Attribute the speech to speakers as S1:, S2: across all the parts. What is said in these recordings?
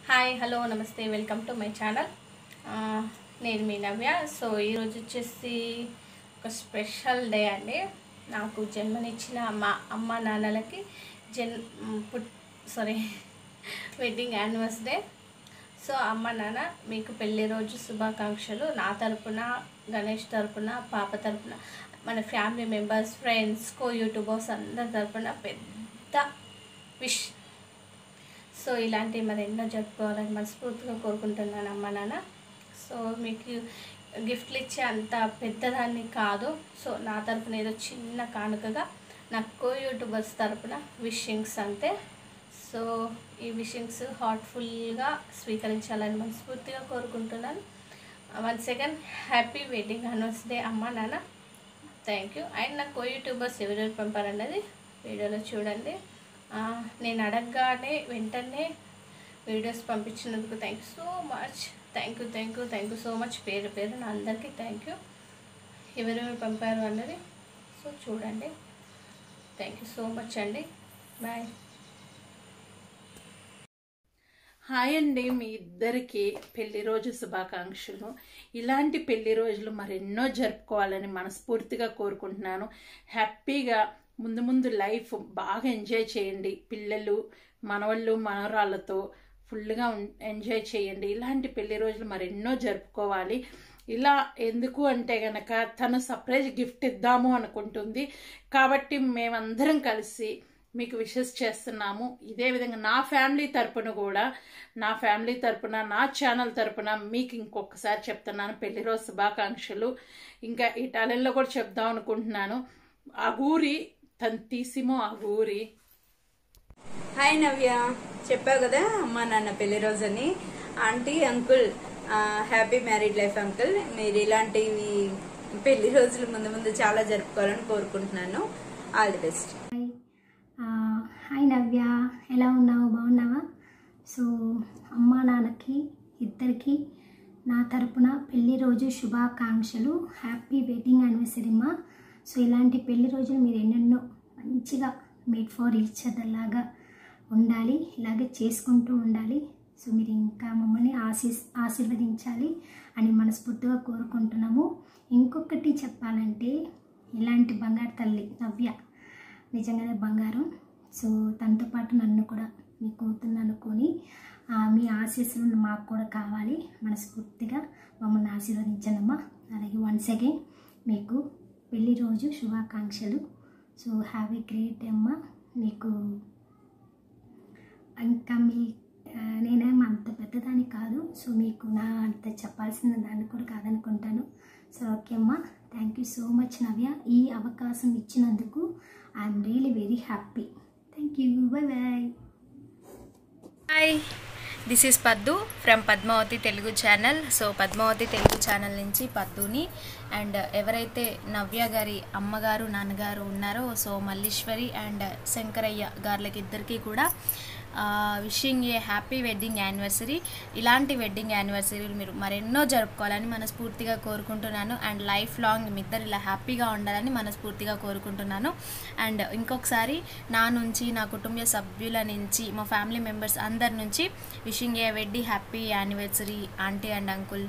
S1: hi hello నమస్తే welcome to my channel నేను మీ నవ్య సో ఈరోజు వచ్చేసి ఒక స్పెషల్ డే అండి నాకు జన్మనిచ్చిన మా అమ్మ నాన్నలకి జన్ పుట్ సారీ వెడ్డింగ్ యానివర్సరీ సో అమ్మ నాన్న మీకు పెళ్లి రోజు శుభాకాంక్షలు నా తరపున గణేష్ తరపున పాప తరపున మన family members friends co YouTubers అందరి తరపున పెద్ద విష్ సో ఇలాంటివి మరి ఎన్నో జరుపుకోవాలని మనస్ఫూర్తిగా కోరుకుంటున్నాను అమ్మ నాన్న సో మీకు గిఫ్ట్లు ఇచ్చే అంత పెద్దదాన్ని కాదు సో నా తరపున ఏదో చిన్న కానుకగా నాకు కో యూట్యూబర్స్ తరపున విషింగ్స్ అంతే సో ఈ విషింగ్స్ హార్ట్ఫుల్గా స్వీకరించాలని మనస్ఫూర్తిగా కోరుకుంటున్నాను వన్ సెకండ్ హ్యాపీ వెడ్డింగ్ అనౌన్స్డే అమ్మ నాన్న థ్యాంక్ యూ అండ్ నాకు కో యూట్యూబర్స్ ఎవరెవరు పంపారన్నది వీడియోలో చూడండి ఆ, నేను అడగగానే వెంటనే వీడియోస్ పంపించినందుకు thank you so much thank you thank you thank you so much పేరు పేరు నా అందరికీ థ్యాంక్ యూ ఎవరెవరు పంపారు అన్నది సో చూడండి థ్యాంక్ యూ సో మచ్ అండి బాయ్
S2: హాయ్ అండి మీ ఇద్దరికి పెళ్లి రోజు శుభాకాంక్షలు ఇలాంటి పెళ్లి రోజులు మరెన్నో జరుపుకోవాలని మనస్ఫూర్తిగా కోరుకుంటున్నాను హ్యాపీగా ముందు ముందు లైఫ్ బాగా ఎంజాయ్ చేయండి పిల్లలు మనవళ్ళు మనవరాళ్ళతో ఫుల్గా ఎంజాయ్ చేయండి ఇలాంటి పెళ్లి రోజులు మరెన్నో జరుపుకోవాలి ఇలా ఎందుకు అంటే గనక తను సర్ప్రైజ్ గిఫ్ట్ ఇద్దాము అనుకుంటుంది కాబట్టి మేమందరం కలిసి మీకు విషెస్ చేస్తున్నాము ఇదే విధంగా నా ఫ్యామిలీ తరపున కూడా నా ఫ్యామిలీ తరపున నా ఛానల్ తరపున మీకు ఇంకొకసారి చెప్తున్నాను పెళ్లి రోజు శుభాకాంక్షలు ఇంకా ఇటాలియన్లో కూడా చెప్దాం అనుకుంటున్నాను అగూరి తంతీసిమో అగూరి
S3: హాయ్ నవ్య చెప్పావు కదా అమ్మా నాన్న పెళ్లి రోజని aunty uncle happy married life uncle మీరు ఇలాంటివి పెళ్లి రోజులు ముందు ముందు చాలా జరుపుకోవాలని కోరుకుంటున్నాను ఆల్ ది బెస్ట్
S4: ఆ, హాయ్ నవ్య ఎలా ఉన్నావు బాగున్నావా సో అమ్మా నాన్నకి ఇద్దరికి నా తరపున పెళ్లి రోజు శుభాకాంక్షలు హ్యాపీ వెడ్డింగ్ యానివర్సరీ మా సో ఇలాంటి పెళ్లి రోజులు మీరు ఎన్నెన్నో మంచిగా మేడ్ ఫర్ ఈచ్ అదర్ లాగా ఉండాలి ఇలాగే చేసుకుంటూ ఉండాలి సో మీరు ఇంకా మమ్మల్ని ఆశీస్ ఆశీర్వదించాలి అని మనస్ఫూర్తిగా కోరుకుంటున్నాము ఇంకొకటి చెప్పాలంటే ఇలాంటి బంగారు తల్లి నవ్య నిజంగానే బంగారం సో తనతో పాటు నన్ను కూడా మీ కూతుర్ని అనుకొని ఆ, మీ ఆశీస్సులు మాకు కూడా కావాలి మనస్ఫూర్తిగా మమ్మల్ని ఆశీర్వదించనమ్మా అలాగే వన్స్ అగైన్ మీకు పెళ్లి రోజు శుభాకాంక్షలు సో హ్యావ్ ఏ గ్రేట్ అమ్మ మీకు ఇంకా మీ ఆ, నేనేం అంత పెద్దదాన్ని కాదు సో మీకు నా అంత చెప్పాల్సిన దాన్ని కూడా కాదనుకుంటాను సో ఓకే అమ్మా thank you so much Navya ఈ అవకాశం ఇచ్చినందుకు I'm really very happy thank you bye bye
S1: hi this is Paddu from Padmavati Telugu channel so Padmavati Telugu channel నుంచి పద్దుని అండ్ ఎవరైతే నవ్య గారి అమ్మగారు నాన్నగారు ఉన్నారో సో మల్లీశ్వరి అండ్ శంకరయ్య గారులకి ఇద్దరికి కూడా wishing a happy wedding anniversary ఇలాంటి వెడ్డింగ్ యానివర్సరీలు మీరు మరెన్నో జరుపుకోవాలని మనస్ఫూర్తిగా కోరుకుంటున్నాను అండ్ లైఫ్ లాంగ్ మీ ఇద్దరు ఇలా హ్యాపీగా ఉండాలని మనస్ఫూర్తిగా కోరుకుంటున్నాను అండ్ ఇంకొకసారి నా నుంచి నా కుటుంబ సభ్యుల నుంచి మా ఫ్యామిలీ మెంబర్స్ అందరి నుంచి విషింగ్ ఏ వెడ్డి happy anniversary aunty and uncle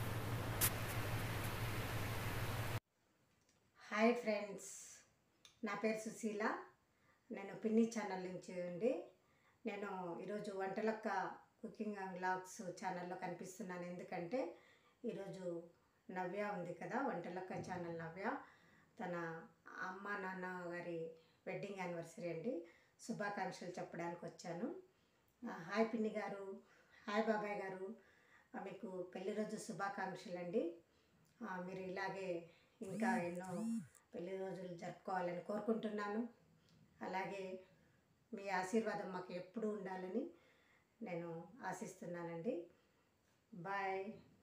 S5: hi friends నా పేరు సుశీల నేను పిన్ని ఛానల్ నుంచి అండి నేను ఈరోజు వంటలక్క కుకింగ్ అండ్ వ్లాగ్స్ ఛానల్లో కనిపిస్తున్నాను ఎందుకంటే ఈరోజు నవ్య ఉంది కదా వంటలక్క ఛానల్ నవ్య తన అమ్మ నాన్న గారి వెడ్డింగ్ యానివర్సరీ అండి శుభాకాంక్షలు చెప్పడానికి వచ్చాను ఆ, హాయ్ పిన్ని గారు హాయ్ బాబాయ్ గారు ఆ, మీకు పెళ్లి రోజు శుభాకాంక్షలు అండి ఆ, మీరు ఇలాగే ఇంకా ఎన్నో పెళ్లి రోజులు జరుపుకోవాలని కోరుకుంటున్నాను అలాగే మీ ఆశీర్వాదం మాకు ఎప్పుడూ ఉండాలని నేను ఆశిస్తున్నానండి బాయ్